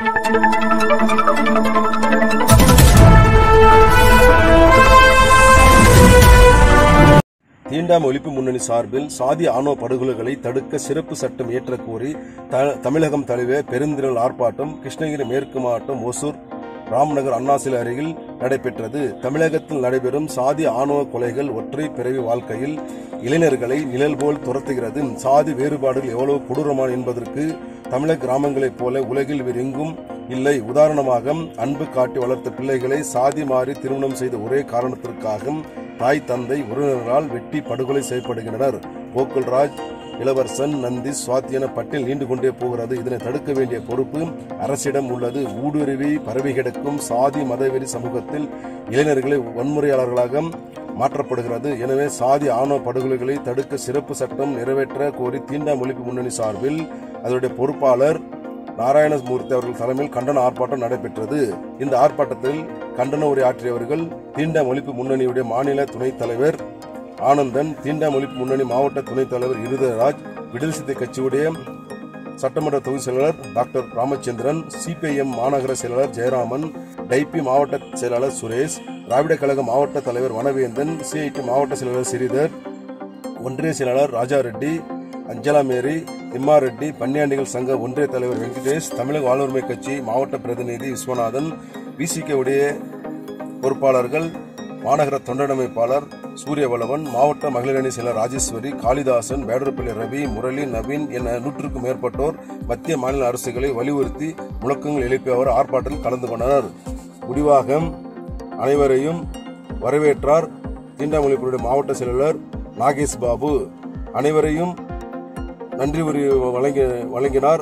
தீண்டாமை ஒழிப்பு முன்னணி சார்பில் சாதி ஆணவ படுகொலைகளை தடுக்க சிறப்பு சட்டம் இயற்றக் கோரி த- தமிழகம் தழுவிய பெருந்திரள் ஆர்ப்பாட்டம் கிருஷ்ணகிரி மேற்கு மாவட்டம் ஒசூர் ராம்நகர் அண்ணா சிலை அருகில் நடைபெற்றது தமிழகத்தில் நடைபெறும் சாதி ஆணவ கொலைகள் ஒற்றை பிறவி வாழ்க்கையில் இளைஞர்களை நிழல் போல் துரத்துகிறது சாதி வேறுபாடுகள் எவ்வளவு கொடூரமான என்பதற்கு தமிழக கிராமங்களைப் போல உலகில் வேறு எங்கும் இல்லை உதாரணமாக அன்பு காட்டி வளர்த்த பிள்ளைகளை சாதி மாறி திருமணம் செய்த ஒரே காரணத்திற்காக தாய் தந்தை உறவினர்களால் வெட்டி படுகொலை செய்யப்படுகின்றனர் கோகுல்ராஜ் இளவரசன் நந்தி சுவாத்தி என பட்டியல் நீண்டு கொண்டே போகிறது இதனை தடுக்க வேண்டிய பொறுப்பு அரசிடம் உள்ளது ஊடுருவி பரவி கிடக்கும் சாதி மதவெறி சமூகத்தில் இளைஞர்களை வன்முறையாளர்களாக மாற்றப்படுகிறது எனவே சாதி ஆணவ படுகொலைகளை தடுக்க சிறப்பு சட்டம் நிறைவேற்ற கோரி தீண்டாமை ஒழிப்பு முன்னணி சார்பில் அதனுடைய பொறுப்பாளர் நாராயணமூர்த்தி அவர்கள் தலைமையில் கண்டன ஆர்ப்பாட்டம் நடைபெற்றது இந்த ஆர்ப்பாட்டத்தில் கண்டன உரை ஆற்றியவர்கள் தீண்டாமை ஒழிப்பு முன்னணியுடைய மாநில துணைத் தலைவர் ஆனந்தன் தீண்டாமை ஒழிப்பு முன்னணி மாவட்ட துணைத் தலைவர் இருதராஜ் விடுதலை சிறுத்தை கட்சியுடைய சட்டமன்ற தொகுதி செயலாளர் டாக்டர் ராமச்சந்திரன் சிபிஐஎம் மாநகர செயலாளர் ஜெயராமன் டைபி மாவட்ட செயலாளர் சுரேஷ் திராவிட கழக மாவட்ட தலைவர் வனவேந்தன் சிஐடி மாவட்ட செயலாளர் ஸ்ரீதர் ஒன்றிய செயலாளர் ராஜா ரெட்டி அஞ்சலா மேரி திம்மா ரெட்டி பன்னியாண்டிகள் சங்க ஒன்றிய தலைவர் வெங்கடேஷ் தமிழக வாழ்வுரிமை கட்சி மாவட்ட பிரதிநிதி விஸ்வநாதன் விசிக உடைய பொறுப்பாளர்கள் மாநகர தொண்டமைப்பாளர் சூரியவளவன் மாவட்ட மகளிர் அணி செயலர் ராஜேஸ்வரி காளிதாசன் பேடரப்பள்ளி ரவி முரளி நவீன் என நூற்றுக்கும் மேற்பட்டோர் மத்திய மாநில அரசுகளை வலியுறுத்தி முழக்கங்கள் எழுப்பியவர் ஆர்ப்பாட்டத்தில் கலந்து கொண்டனர் முடிவாக அனைவரையும் வரவேற்றார் தீண்டாமொழிப்புடைய மாவட்ட செயலாளர் நாகேஷ் பாபு அனைவரையும் நன்றி உரை வழங்கி வழங்கினார்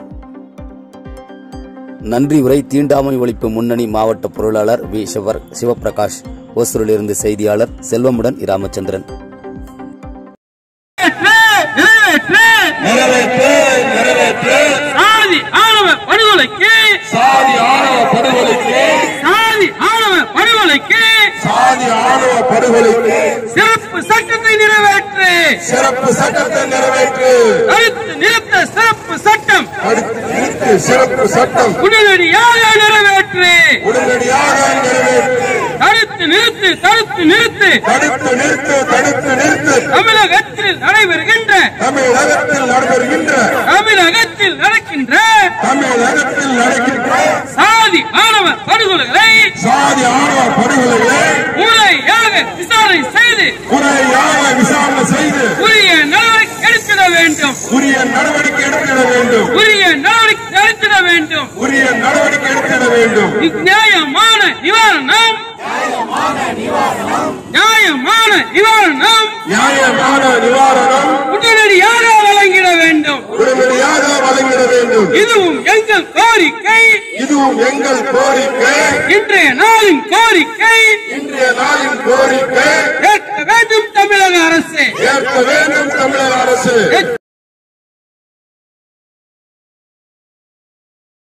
நன்றி உரை தீண்டாமை ஒழிப்பு முன்னணி மாவட்ட பொருளாளர் வி சிவர் சிவபிரகாஷ் ஓசூரிலிருந்து செய்தியாளர் செல்வமுடன் ராமச்சந்திரன் நிறைவேற்று நிறைவேற்று சாதி ஆணவ படுகொலைக்கு சாதி ஆணவ படுகொலைக்கு சாதி ஆணவ படுகொலைக்கு சாதி ஆணவ படுகொலைக்கு சிறப்பு சட்டத்தை நிறைவேற்று சிறப்பு சட்டத்தை நிறைவேற்று தடுத்து நிறுத்த சிறப்பு சட்டம் அடுத்து நிறுத்து சிறப்பு சட்டம் உடனடியாக நிறைவேற்று உடனடியாக நிறைவேற்று தடுத்து நிறுத்து தடுத்து நிறுத்து தடுத்து நிறுத்து தடுத்து நிறுத்து தமிழகத்தில் நடைபெறுகின்ற தமிழகத்தில் நடைபெறுகின்ற தமிழகத்தில் நடக்கின்ற தமிழகத்தில் நடக்கின்ற சாதி ஆணவ படுகொலைகளை சாதி ஆணவ படுகொலைகளை முறையாக விசாரணை செய்து முறையாக விசாரணை செய்து உரிய நடவடிக்கை எடுத்திட வேண்டும் உரிய நடவடிக்கை எடுத்திட வேண்டும் உரிய நடவடிக்கை எடுத்திட வேண்டும் உரிய நடவடிக்கை எடுத்திட வேண்டும் நியாயமான நிவாரணம் நியாயமான நிவாரணம் நியாயமான நிவாரணம் உடனடியாக வழங்கிட வேண்டும் உடனடியாக வழங்கிட வேண்டும் இதுவும் எங்கள் கோரிக்கை இதுவும் எங்கள் கோரிக்கை இன்றைய நாளின் கோரிக்கை இன்றைய நாளின் கோரிக்கை ஏற்க வேண்டும்